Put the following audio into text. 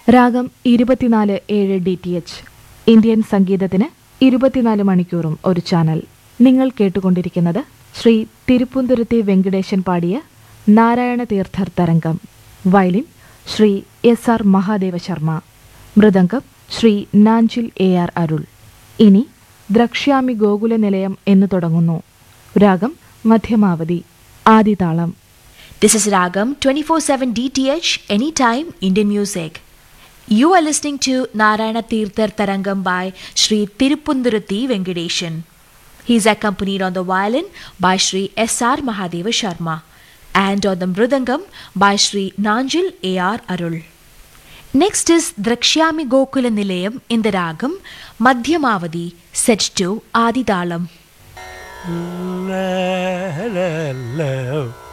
രാഗം ഇരുപത്തിനാല് ഏഴ് ഡി ടി എച്ച് ഇന്ത്യൻ സംഗീതത്തിന് ഇരുപത്തിനാല് മണിക്കൂറും ഒരു ചാനൽ നിങ്ങൾ കേട്ടുകൊണ്ടിരിക്കുന്നത് ശ്രീ തിരുപ്പുന്തുരുത്തി വെങ്കടേശൻ പാടിയ നാരായണ തീർത്ഥർ തരംഗം violin Sri S R Mahadeva Sharma mridangam Sri Nanjil A R Arul ഇനി ദ്രക്ഷ്യാമി ഗോകുല നിലയം എന്ന് തുടങ്ങുന്നു രാഗം Madhyamavati ആദിതാളം This is Ragam 24/7 DTH anytime Indian music. You are listening to Narayana Tirthar Tarangam by Sri Tirupunduruthi Venkadeshan. He is accompanied on the violin by Sri S.R. Mahadeva Sharma and on the mridangam by Sri Nanjil A.R. Arul. Next is Drakshyami Gokula Nilayam in the Ragam Madhyamavadi set to Adidalam. la la la